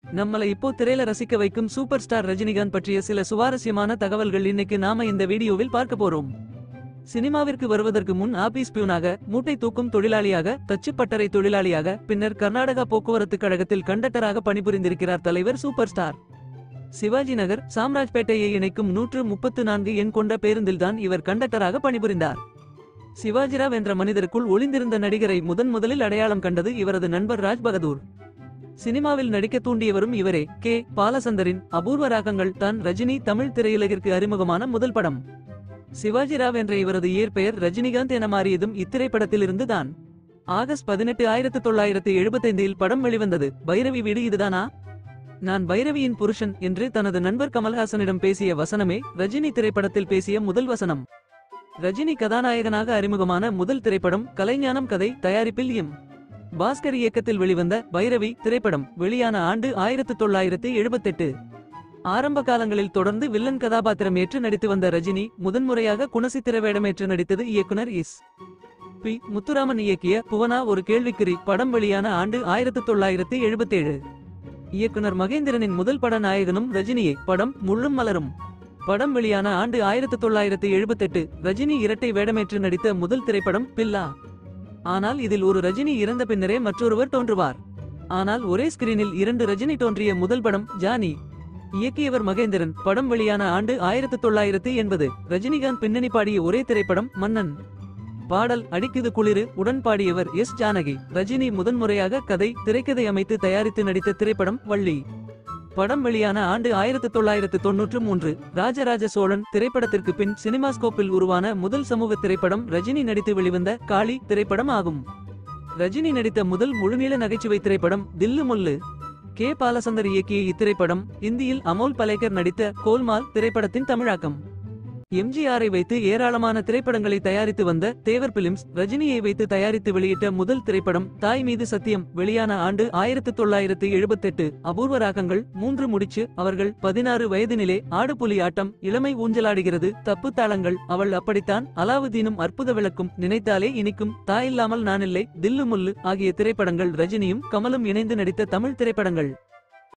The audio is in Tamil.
நம்மள இப்போ திரையில ரசிக்க வைக்கும் சூப்பர் ஸ்டார் ரஜினிகாந்த் பற்றிய சில சுவாரஸ்யமான தகவல்கள் இன்னைக்கு நாம இந்த வீடியோவில் பார்க்க போறோம் சினிமாவிற்கு வருவதற்கு முன் ஆபீஸ் பியூனாக மூட்டை தூக்கும் தொழிலாளியாக தச்சு பட்டறை தொழிலாளியாக பின்னர் கர்நாடகா போக்குவரத்து கழகத்தில் கண்டக்டராக பணிபுரிந்திருக்கிறார் தலைவர் சூப்பர் ஸ்டார் சிவாஜி நகர் சாம்ராஜ்பேட்டையை இணைக்கும் நூற்று முப்பத்து நான்கு எண் கொண்ட பேருந்தில்தான் இவர் கண்டக்டராக பணிபுரிந்தார் சிவாஜிராவ் என்ற மனிதருக்குள் ஒளிந்திருந்த நடிகரை முதன் முதலில் அடையாளம் கண்டது இவரது நண்பர் ராஜ் பகதூர் சினிமாவில் நடிக்க தூண்டியவரும் இவரே கே பாலசந்தரின் அபூர்வ ராகங்கள் தான் ரஜினி தமிழ் திரையுலகிற்கு அறிமுகமான முதல் படம் சிவாஜிராவ் என்ற இவரது இயற்பெயர் ரஜினிகாந்த் என மாறியதும் இத்திரைப்படத்திலிருந்து தான் ஆகஸ்ட் பதினெட்டு ஆயிரத்து தொள்ளாயிரத்து எழுபத்தைந்தில் படம் வெளிவந்தது பைரவி வீடு இதுதானா நான் பைரவியின் புருஷன் என்று தனது நண்பர் கமல்ஹாசனிடம் பேசிய வசனமே ரஜினி திரைப்படத்தில் பேசிய முதல் வசனம் ரஜினி கதாநாயகனாக அறிமுகமான முதல் திரைப்படம் கலைஞானம் கதை தயாரிப்பில் எம் பாஸ்கர் இயக்கத்தில் வெளிவந்த பைரவி திரைப்படம் வெளியான ஆண்டு ஆயிரத்து தொள்ளாயிரத்து எழுபத்தெட்டு ஆரம்ப காலங்களில் தொடர்ந்து வில்லன் கதாபாத்திரம் ஏற்று நடித்து வந்த ரஜினி முதன்முறையாக குணசித்திர வேடமேற்று நடித்தது இயக்குனர் இஸ் பி முத்துராமன் இயக்கிய புவனா ஒரு கேள்விக்குறி படம் வெளியான ஆண்டு ஆயிரத்து தொள்ளாயிரத்து எழுபத்தேழு இயக்குனர் மகேந்திரனின் முதல் பட நாயகனும் ரஜினியே படம் முள்ளும் மலரும் படம் வெளியான ஆண்டு ஆயிரத்து தொள்ளாயிரத்து எழுபத்தெட்டு ரஜினி இரட்டை வேடமேற்று நடித்த முதல் திரைப்படம் பில்லா ஆனால் இதில் ஒரு ரஜினி இறந்த பின்னரே மற்றொருவர் தோன்றுவார் ஆனால் ஒரே ஸ்கிரீனில் இரண்டு ரஜினி தோன்றிய முதல் படம் ஜானி இயக்கியவர் மகேந்திரன் படம் வெளியான ஆண்டு ஆயிரத்து தொள்ளாயிரத்து எண்பது ரஜினிகாந்த் பின்னணி பாடிய ஒரே திரைப்படம் மன்னன் பாடல் அடிக்குது குளிரு உடன் பாடியவர் எஸ் ஜானகி ரஜினி முதன்முறையாக கதை திரைக்கதை அமைத்து தயாரித்து நடித்த திரைப்படம் வள்ளி படம் வெளியான ஆண்டு ஆயிரத்து தொள்ளாயிரத்து தொன்னூற்று மூன்று ராஜராஜ சோழன் திரைப்படத்திற்கு பின் சினிமாஸ்கோப்பில் உருவான முதல் சமூக திரைப்படம் ரஜினி நடித்து வெளிவந்த காளி திரைப்படம் ஆகும் ரஜினி நடித்த முதல் முழுநீள நகைச்சுவை திரைப்படம் தில்லு முல்லு கே பாலசந்தர் இயக்கிய இத்திரைப்படம் இந்தியில் அமோல் பலேகர் நடித்த கோல்மால் திரைப்படத்தின் தமிழாக்கம் எம்ஜிஆரை வைத்து ஏராளமான திரைப்படங்களை தயாரித்து வந்த தேவர் பிலிம்ஸ் ரஜினியை வைத்து தயாரித்து வெளியிட்ட முதல் திரைப்படம் தாய் மீது சத்தியம் வெளியான ஆண்டு ஆயிரத்து தொள்ளாயிரத்து எழுபத்தெட்டு அபூர்வ ராகங்கள் மூன்று முடிச்சு அவர்கள் பதினாறு வயதினிலே ஆடுபுலி ஆட்டம் இளமை ஊஞ்சலாடுகிறது தப்பு தாளங்கள் அவள் அப்படித்தான் அலாவுதீனும் அற்புத விளக்கும் நினைத்தாலே இனிக்கும் தாயில்லாமல் நானில்லை தில்லு முல்லு ஆகிய திரைப்படங்கள் ரஜினியும் கமலும் இணைந்து நடித்த தமிழ் திரைப்படங்கள்